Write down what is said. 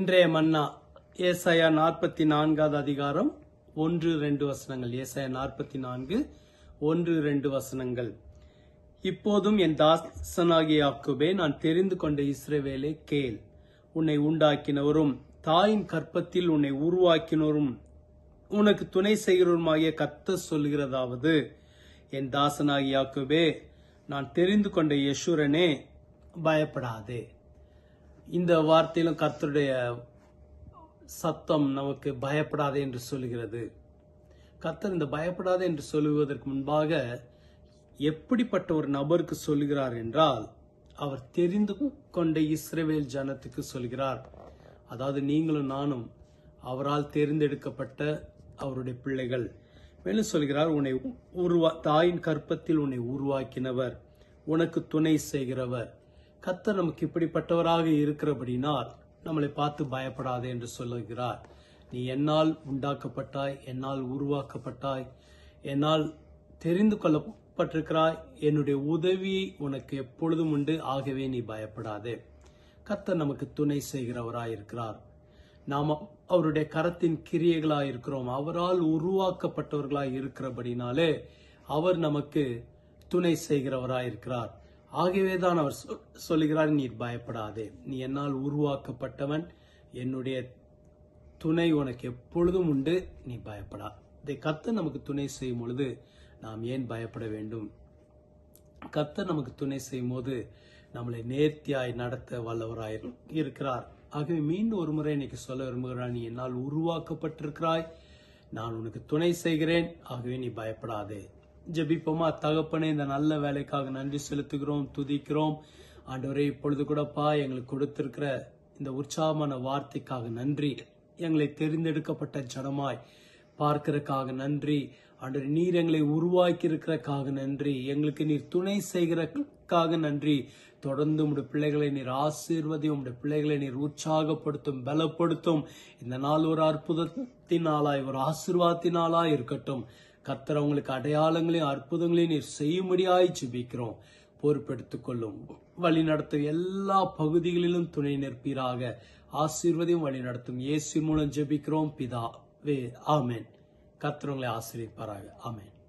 இன்றைய மன்னா ஏசாயா நாற்பத்தி நான்காவது அதிகாரம் ஒன்று ரெண்டு வசனங்கள் ஏசாயா நாற்பத்தி நான்கு ஒன்று ரெண்டு வசனங்கள் இப்போதும் என் தாசனாகிய யாக்கோபே நான் தெரிந்து கொண்ட இஸ்ரவேலே கேள் உன்னை உண்டாக்கினவரும் தாயின் கற்பத்தில் உன்னை உருவாக்கினவரும் உனக்கு துணை செய்கிறவருமாகிய கத்த சொல்கிறதாவது என் தாசனாகிய யாக்கோபே நான் தெரிந்து கொண்ட யசுரனே பயப்படாதே இந்த வார்த்தையிலும் கர்த்தருடைய சத்தம் நமக்கு பயப்படாதே என்று சொல்லுகிறது கர்த்தர் இந்த பயப்படாதே என்று சொல்லுவதற்கு முன்பாக எப்படிப்பட்ட ஒரு நபருக்கு சொல்லுகிறார் என்றால் அவர் தெரிந்து கொண்ட இஸ்ரவேல் ஜனத்துக்கு சொல்கிறார் அதாவது நீங்களும் நானும் அவரால் தேர்ந்தெடுக்கப்பட்ட அவருடைய பிள்ளைகள் மேலும் சொல்கிறார் உன்னை உருவா தாயின் கற்பத்தில் உன்னை உருவாக்கினவர் உனக்கு துணை செய்கிறவர் கர்த்தர் நமக்கு இப்படிப்பட்டவராக இருக்கிறபடினால் நம்மளை பார்த்து பயப்படாதே என்று சொல்லுகிறார் நீ என்னால் உண்டாக்கப்பட்டாய் என்னால் உருவாக்கப்பட்டாய் என்னால் தெரிந்து கொள்ளப்பட்டிருக்கிறாய் என்னுடைய உதவி உனக்கு எப்பொழுதும் உண்டு ஆகவே நீ பயப்படாதே கர்த்தர் நமக்கு துணை செய்கிறவராய் இருக்கிறார் நாம் அவருடைய கரத்தின் கிரியைகளாய் இருக்கிறோம் அவரால் உருவாக்கப்பட்டவர்களாய் இருக்கிறபடினாலே அவர் நமக்கு துணை செய்கிறவராய் இருக்கிறார் ஆகவே தான் அவர் சொ- சொல்லுகிறார் நீர் பயப்படாதே நீ என்னால் உருவாக்கப்பட்டவன் என்னுடைய துணை உனக்கு எப்பொழுதும் உண்டு நீ பயப்படா இதை கர்த்தர் நமக்கு துணை செய்யும் பொழுது நாம் ஏன் பயப்பட வேண்டும் கர்த்தர் நமக்கு துணை செய்யும் போது நம்மளை நேர்த்தியாய் நடத்த வல்லவராய் இருக்கிறார் ஆகவே மீண்டும் ஒரு முறை இன்னைக்கு சொல்ல விரும்புகிறார் நீ என்னால் உருவாக்கப்பட்டிருக்கிறாய் நான் உனக்கு துணை செய்கிறேன் ஆகவே நீ பயப்படாதே ஜெபிப்போமா தகப்பனே இந்த நல்ல வேலைக்காக நன்றி செலுத்துகிறோம் துதிக்கிறோம் ஆண்டவரே இப்பொழுது கூடப்பா எங்களுக்கு கொடுத்திருக்கிற இந்த உற்சாகமான வார்த்தைக்காக நன்றி எங்களை தெரிந்தெடுக்கப்பட்ட ஜனமாய் பார்க்கிறதுக்காக நன்றி ஆண்டவர் நீர் எங்களை உருவாக்கி இருக்கிறக்காக நன்றி எங்களுக்கு நீர் துணை செய்கிறக்காக நன்றி தொடர்ந்து உடைய பிள்ளைகளை நீர் ஆசீர்வதி உடைய பிள்ளைகளை நீர் உற்சாகப்படுத்தும் பலப்படுத்தும் இந்த நாள் ஒரு அற்புதத்தின் நாளாய் ஒரு ஆசீர்வாதத்தின் நாளாய் இருக்கட்டும் கர்த்தர் அவங்களுக்கு அடையாளங்களையும் அற்புதங்களையும் நீர் செய்யும்படியாய் ஜெபிக்கிறோம் பொறுப்பெடுத்துக் கொள்ளும் வழி நடத்தும் எல்லா பகுதிகளிலும் துணை நிற்பீராக ஆசீர்வதியும் வழி நடத்தும் இயேசு மூலம் ஜெபிக்கிறோம் பிதாவே ஆமென் கர்த்தர் உங்களை ஆசீர்வதிப்பாராக ஆமென்